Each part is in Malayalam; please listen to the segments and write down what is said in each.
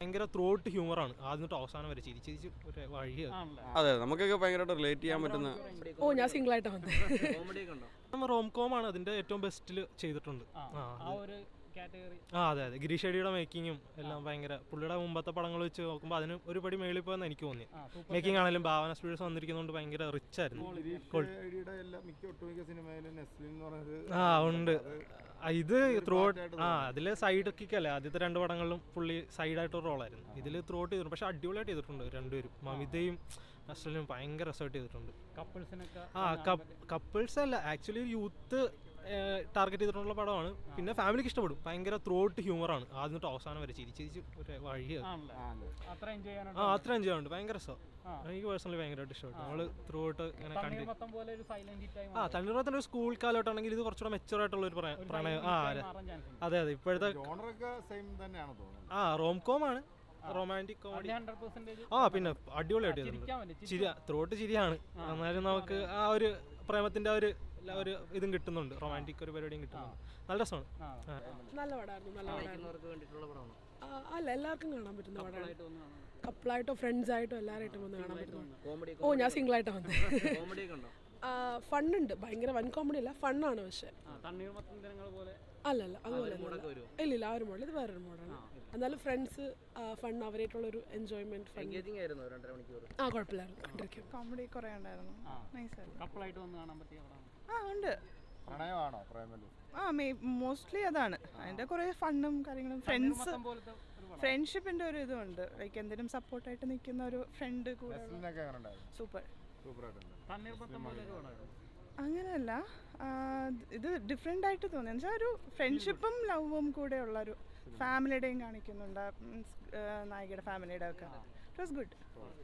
ഭയങ്കര ത്രോട്ട് ഹ്യൂമറാണ് ആദ്യം തൊട്ട് അവസാനം വരെ ചിരിച്ച് ചിരിച്ച് ഒരു വഴിയാണ് ആണല്ലേ അതെ നമുക്കൊക്കെ ഭയങ്കരമായിട്ട് റിലേറ്റ് ചെയ്യാൻ പറ്റുന്ന ഓ ഞാൻ സിംഗിൾ ആയിട്ടാ വന്നത് കോമഡി ഒക്കെ ഉണ്ടോ നമ്മൾ റോം കോം ആണ് അതിന്റെ ഏറ്റവും ബെസ്റ്റിൽ ചെയ്തിട്ടുണ്ട് ആ ആ ആ ഒരു കാറ്റഗറി ആ അതെ അതെ ഗിരീഷ് ഷെഡിയുടെ മേക്കിങ്ങും എല്ലാം ഭയങ്കര പുള്ളിയുടെ മുമ്പത്തെ പടങ്ങൾ വെച്ച് നോക്കുമ്പോൾ അതിന് ഒരു പടി മേളിൽ പോയെന്ന് എനിക്ക് തോന്നി ആ സൂപ്പർ മേക്കിംഗ് ആണെങ്കിലും ഭാവന സ്റ്റുഡിയോസ് വന്നിരിക്കുന്നതുകൊണ്ട് ഭയങ്കര റിച്ച് ആയിരുന്നു ഐഡിയുടെ എല്ലാ മിക്ക ഒട്ടുമിക്ക സിനിമയിലും നെസ്ലിൻ എന്ന് പറയുന്നത് ആ ഉണ്ട് ആ, ഇത് ത്രൂ ആ അതില് സൈഡ് കിക്കല്ലേ ആദ്യത്തെ രണ്ട് പടങ്ങളിലും പുള്ളി സൈഡായിട്ട് ഒരു റോളായിരുന്നു ഇതിൽ ത്രൂ ഔട്ട് ചെയ്തിട്ടുണ്ട് പക്ഷെ അടിപൊളിയായിട്ട് ചെയ്തിട്ടുണ്ട് രണ്ടുപേരും മമിതയും നസ്ലിനും ഭയങ്കര രസമായിട്ട് ചെയ്തിട്ടുണ്ട് കപ്പിൾസിനൊക്കെ ആ കപ്പിൾസ് അല്ല ആക്ച്വലി യൂത്ത് ടാർഗറ്റ് ചെയ്തിട്ടുള്ള പടമാണ് പിന്നെ ഫാമിലിക്ക് ഇഷ്ടപ്പെടും ഭയങ്കര ത്രൂ ഔട്ട് ഹ്യൂമറാണ് ആദ്യം തൊട്ട് അവസാനം വരെ ചിരിച്ച് ചിരിച്ച് ഒരു വഴിയാണ് ആണല്ലേ അത്ര എൻജോയ് ആ ചെയ്യാനായിട്ട് അത്ര എൻജോയ് ഉണ്ട് ഭയങ്കര രസം ആ. എനിക്ക് പേഴ്സണലി ഭയങ്കരമായിട്ട് ഇഷ്ടപ്പെട്ടു നമ്മൾ ത്രൂ ഔട്ട് ഇങ്ങനെ കണ്ടി തണ്ണീർമത്തം പോലെ ഒരു സൈലന്റ് ഹിറ്റ് ആയി ആ തണ്ണീർമത്തൻ്റെ ഒരു സ്കൂൾ കാലഘട്ടമാണെങ്കിൽ ഇത് കുറച്ചുകൂടെ മെച്ചുവർ ആയിട്ടുള്ള ഒരു പ്രണയ- പ്രണയം ആ അതെ മാറാൻ ചാൻസ് ഉണ്ട് അതെ അതെ ഇപ്പോഴത്തെ ജോണറൊക്കെ സെയിം തന്നെയാണ് തോന്നുന്നത് ആ റോം കോം ആണ് റൊമാൻറ്റിക് കോമഡി ഹൺഡ്രഡ് പെർസെന്റേജ് ആ പിന്നെ അടിപൊളിയായിട്ട് ചിരിക്കാൻ ചെയ്തിട്ടുണ്ട് പറ്റും ചിരി ത്രോട്ട് ചിരിയാണ് എന്നാലും നമുക്ക് ആ ഒരു പ്രേമത്തിന്റെ ആ ഒരു എല്ലാ ഒരു ഇതും കിട്ടുന്നുണ്ട് റൊമാൻറ്റിക് ഒരു പരിപാടിയും കിട്ടുന്നുണ്ട് നല്ല രസമാണ് ആ ആ. നല്ല പടമായിരുന്നു നല്ല പടമായിരുന്നു അവർക്ക് വേണ്ടിയിട്ടുള്ള പടമാണ് ആ, അല്ല എല്ലാവർക്കും കാണാൻ പറ്റുന്ന പടമാണ് ആയിട്ട് ഒന്ന് കാണാം കപ്പിളായിട്ടോ ഫ്രണ്ട്സ് ആയിട്ടോ എല്ലാവരായിട്ടും വന്ന് കാണാൻ പറ്റുന്ന കോമഡി ഓ ഞാൻ സിംഗിൾ ആയിട്ടാ വന്നത് കോമഡി ഒക്കെ ഉണ്ടോ ഫണ്ണുണ്ട് ഭയങ്കര വൻ കോമഡി അല്ല ഫണ്ണാണ് പക്ഷെ ആ തണ്ണീർമത്തം ദിനങ്ങൾ പോലെ അല്ലല്ല അതുപോലെ മോഡൊക്കെ ഒന്നുമല്ല. വരുമോ ഇല്ല ഇല്ല ആ ഒരു മോഡൽ ഇത് വേറൊരു മോഡലാണ് എന്നാലും ഫ്രണ്ട്സ് ഫൺ അവരായിട്ടുള്ള ഒരു എൻജോയ്മെന്റ് ഫൺ എൻഗേജിങ് ആയിരുന്നു രണ്ടര മണിക്കൂർ ആ കുഴപ്പമില്ലായിരുന്നു കണ്ടിരിക്കും കോമഡി കുറേ ഉണ്ടായിരുന്നു നൈസായിരുന്നു കപ്പിളായിട്ട് വന്ന് കാണാൻ പറ്റിയ പടമാണ് ആ ഉണ്ട് പ്രണയമാണോ പ്രേമലു ആ മേ മോസ്റ്റ്ലി അതാണ് അതിൻ്റെ കുറേ ഫണ്ണും കാര്യങ്ങളും ഫ്രണ്ട്സ് തണ്ണീർമത്തം പോലത്തെ ഒരു പടം ഫ്രണ്ട്ഷിപ്പിൻ്റെ ഒരു ഇതുണ്ട് ലൈക്ക് എന്തെങ്കിലും സപ്പോർട്ടായിട്ട് നിൽക്കുന്ന ഒരു ഫ്രണ്ട് കൂടെ നെസ്ലിനൊക്കെ എങ്ങനെ ഉണ്ടായിരുന്നു സൂപ്പർ സൂപ്പറായിട്ടുണ്ട് തണ്ണീർമത്തം പോലെ ഒരു പടമായിരുന്നു അങ്ങനെയല്ല ആ, ഇത് ഡിഫറെൻ്റ് ആയിട്ട് തോന്നി എന്ന് വെച്ചാൽ ഒരു ഫ്രണ്ട്ഷിപ്പും ലവും കൂടെ ഉള്ള ഒരു ഫാമിലിയുടെയും കാണിക്കുന്നുണ്ട് മീൻസ് നായികയുടെ ഫാമിലിയുടെ ഒക്കെ ഇറ്റ് വാസ് ഗുഡ്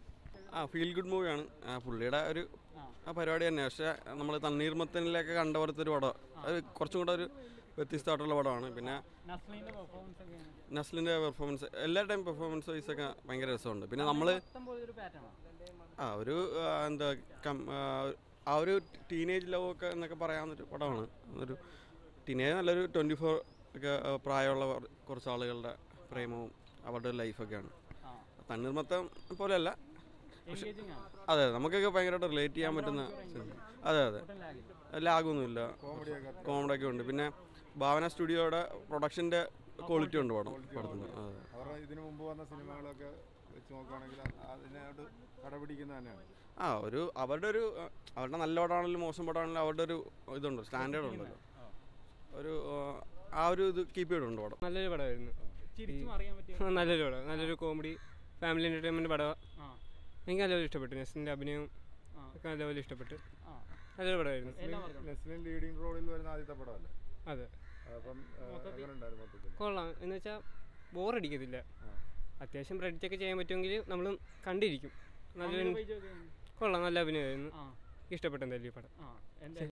ആ ഫീൽ ഗുഡ് മൂവിയാണ് പുള്ളിയുടെ ഒരു ആ പരിപാടി തന്നെ പക്ഷേ നമ്മൾ തണ്ണീർമത്തനിലൊക്കെ കണ്ട പോലത്തെ ഒരു പടം അത് കുറച്ചും കൂടെ ഒരു വ്യത്യസ്തമായിട്ടുള്ള പടമാണ് പിന്നെ നസ്ലിന്റെ പെർഫോമൻസ് ഒക്കെയാണ് നസ്ലിൻ്റെ പെർഫോമൻസ് എല്ലാവരുടെയും പെർഫോമൻസ് വൈസ് ഒക്കെ ഭയങ്കര രസമുണ്ട് പിന്നെ നമ്മൾ മൊത്തം പോലെ ഒരു പാറ്റേൺ ആ ഒരു ആ, എന്താ കം ആ, ആ ഒരു ടീനേജ് ലവ് ഒക്കെ എന്നൊക്കെ പറയാവുന്നൊരു പടമാണ് ഒരു ടീനേജ് നല്ലൊരു ട്വൻറ്റി ഫോർ ഒക്കെ ആ, പ്രായമുള്ള കുറ- കുറച്ച് ആളുകളുടെ പ്രേമവും അവരുടെ ലൈഫൊക്കെയാണ് തണ്ണീർമത്തം പോലെയല്ല എൻഗേജിങ് ആണ് അതെ നമുക്കൊക്കെ ഭയങ്കരമായിട്ട് റിലേറ്റ് ചെയ്യാൻ പറ്റുന്ന സിനിമ അതെ അതെ ലാഗൊന്നുമില്ല കോമഡിയൊക്കെ ഉണ്ട് പിന്നെ ഭാവന സ്റ്റുഡിയോയുടെ പ്രൊഡക്ഷൻ്റെ ക്വാളിറ്റി ഉണ്ട് പടം പടത്തിന് അതെ അവരുടെ ഇതിനു മുമ്പ് വന്ന സിനിമകളൊക്കെ വെച്ച് നോക്കുകയാണെങ്കിൽ അതിനോട് കടപിടിക്കുന്നത് തന്നെയാണ് ആ ഒരു അവരുടെ ഒരു ആ, അവരുടെ നല്ല പടമാണെങ്കിലും മോശം പടമാണെങ്കിലും അവരുടെ ഒരു ഇതുണ്ട് സ്റ്റാൻഡേർഡ് ഉണ്ടല്ലോ ഒരു ആ, ആ ഒരു ഇത് കീപ്പ് ചെയ്തിട്ടുണ്ട് പടം നല്ലൊരു പടമായിരുന്നു ചിരിച്ചും അറിയാൻ പറ്റിയ നല്ലൊരു പടം നല്ലൊരു കോമഡി ഫാമിലി എൻ്റർടൈൻമെൻറ്റ് പടം ആ എനിക്ക് നല്ലപോലെ ഇഷ്ടപ്പെട്ടു നെസിൻ്റെ അഭിനയവും ആ. ഒക്കെ നല്ലപോലെ ഇഷ്ടപ്പെട്ടു ആ നല്ലൊരു പടമായിരുന്നു നെസ്ലിൻ ലീഡിംഗ് റോളിൽ വരുന്ന ആദ്യത്തെ പടമല്ലേ അതെ അപ്പം എങ്ങനെ ഉണ്ടായിരുന്നു മൊത്തത്തിൽ കൊള്ളാം എന്ന് വെച്ചാൽ ബോറടിക്കത്തില്ല അത്യാവശ്യം predict ഒക്കെ ചെയ്യാൻ പറ്റുമെങ്കിൽ നമ്മൾ കണ്ടിരിക്കും നല്ലൊരു കൊള്ളാം നല്ല അഭിനയമായിരുന്നു ആ ഇഷ്ടപ്പെട്ട എന്തായാലും ഈ പടം ആ എന്താ